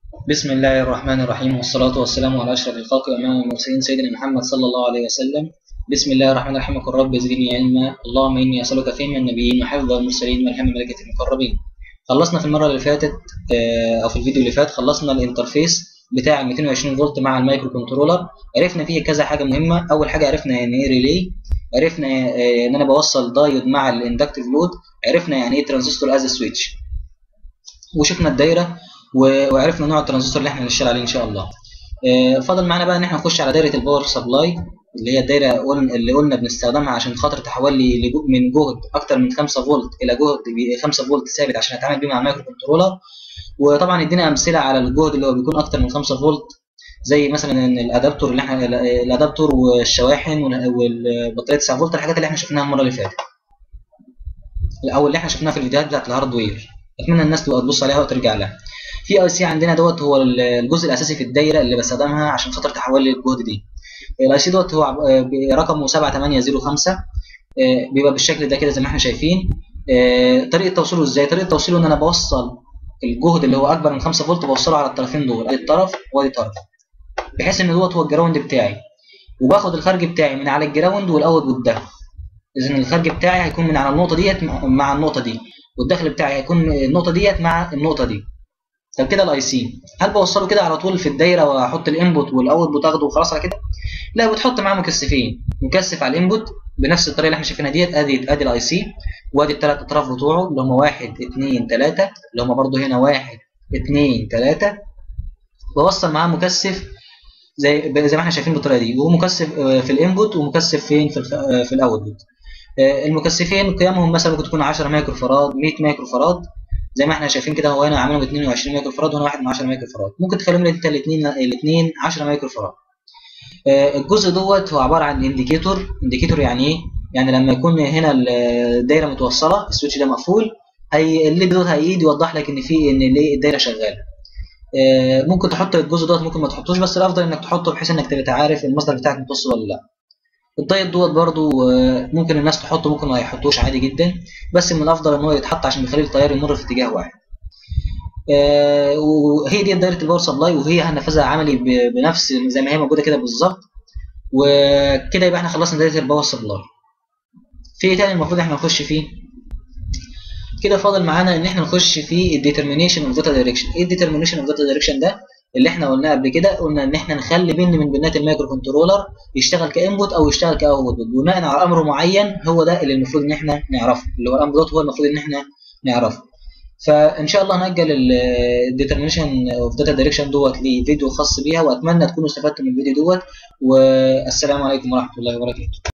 بسم الله الرحمن الرحيم والصلاة والسلام على أشرف الخلق وإمام المرسلين سيدنا محمد صلى الله عليه وسلم بسم الله الرحمن الرحيم قل رب زدني علما اللهم إني أسألك فهم النبيين وحفظ المرسلين والهم ملكة المقربين خلصنا في المرة اللي فاتت أو في الفيديو اللي فات خلصنا الانترفيس بتاع 220 فولت مع المايكرو كنترولر عرفنا فيه كذا حاجة مهمة أول حاجة عرفنا يعني إيه ريلي عرفنا إن أنا بوصل دايود مع الاندكتيف لود عرفنا يعني إيه ترانزستور از سويتش وشفنا الدايرة وعرفنا نوع الترانزستور اللي احنا هنشتغل عليه ان شاء الله فاضل معانا بقى ان احنا نخش على دايره الباور سبلاي اللي هي الدايره اللي قلنا بنستخدمها عشان خاطر تحول لي من جهد اكتر من 5 فولت الى جهد 5 فولت ثابت عشان اتعامل بيه مع المايكرو كنترولر وطبعا ادينا امثله على الجهد اللي هو بيكون اكتر من 5 فولت زي مثلا الادابتور اللي احنا الادابتور والشواحن والبطاريه 9 فولت الحاجات اللي احنا شفناها المره اللي فاتت او اللي احنا شفناها في الفيديوهات بتاعت الهاردوير اتمنى الناس تبقى تبص عليها وترجع لها في اي سي عندنا دوت هو الجزء الاساسي في الدايره اللي بستخدمها عشان خاطر تحول لي الجهد دي الاي سي دوت هو رقمه 7805 بيبقى بالشكل ده كده زي ما احنا شايفين طريقه توصيله ازاي طريقه توصيله ان انا بوصل الجهد اللي هو اكبر من 5 فولت بوصله على الطرفين دول ادي الطرف وادي طرف بحيث ان دوت هو الجراوند بتاعي وباخد الخارج بتاعي من على الجراوند والاوتبوت ده اذا الخارج بتاعي هيكون من على النقطه ديت مع النقطه دي والدخل بتاعي هيكون النقطه ديت مع النقطه دي طب كده الاي سي هل بوصله كده على طول في الدايره واحط الانبوت والاوتبوت اخده وخلاص على كده لا بتحط معاه مكثفين مكثف على الانبوت بنفس الطريقه اللي احنا شايفينها ديت ادي ادي الاي سي وادي الثلاث اطراف بتوعه اللي هم 1 2 3 اللي هم برده هنا 1 2 3 بوصل معاه مكثف زي زي ما احنا شايفين بالطريقه دي ومكثف في الانبوت ومكثف فين في في الاوتبوت المكثفين قيمهم مثلا ممكن تكون 10 مايكرو فراد 100 مايكرو فراد زي ما احنا شايفين كده هو هنا عاملهم 22 مايكرو فراد وهنا 1 من 10 مايكرو فراد ممكن تخليهم انت الاثنين الاثنين 10 مايكرو فراد الجزء دوت هو عباره عن انديكيتور انديكيتور يعني ايه يعني لما يكون هنا الدايره متوصله السويتش ده مقفول هي الليد دوت هيجي يوضح لك ان في ان الدايره شغاله ممكن تحط الجزء دوت ممكن ما تحطوش بس الافضل انك تحطه بحيث انك تبقى عارف المصدر بتاعك متوصل ولا لا الدايت دوت برضو ممكن الناس تحطه ممكن ما يحطوش عادي جدا بس من الافضل ان هو يتحط عشان بيخلي التيار يمر في اتجاه واحد آه وهي دي دايره الباور سبلاي وهي هننفذها عملي بنفس زي ما هي موجوده كده بالظبط وكده يبقى احنا خلصنا دايره الباور سبلاي في ايه تاني المفروض احنا نخش فيه كده فاضل معانا ان احنا نخش في الديترمينيشن اوف داتا دايركشن ايه الديترمينيشن اوف داتا دايركشن ده اللي احنا قلناه قبل كده قلنا ان احنا نخلي بن من بنات المايكرو كنترولر يشتغل كانبوت او يشتغل كاوتبوت بناء على امر معين هو ده اللي المفروض ان احنا نعرفه اللي هو الامر دوت هو المفروض ان احنا نعرفه فان شاء الله هنأجل الديترمينيشن اوف داتا دايركشن دوت لفيديو خاص بيها واتمنى تكونوا استفدتوا من الفيديو دوت والسلام عليكم ورحمه الله وبركاته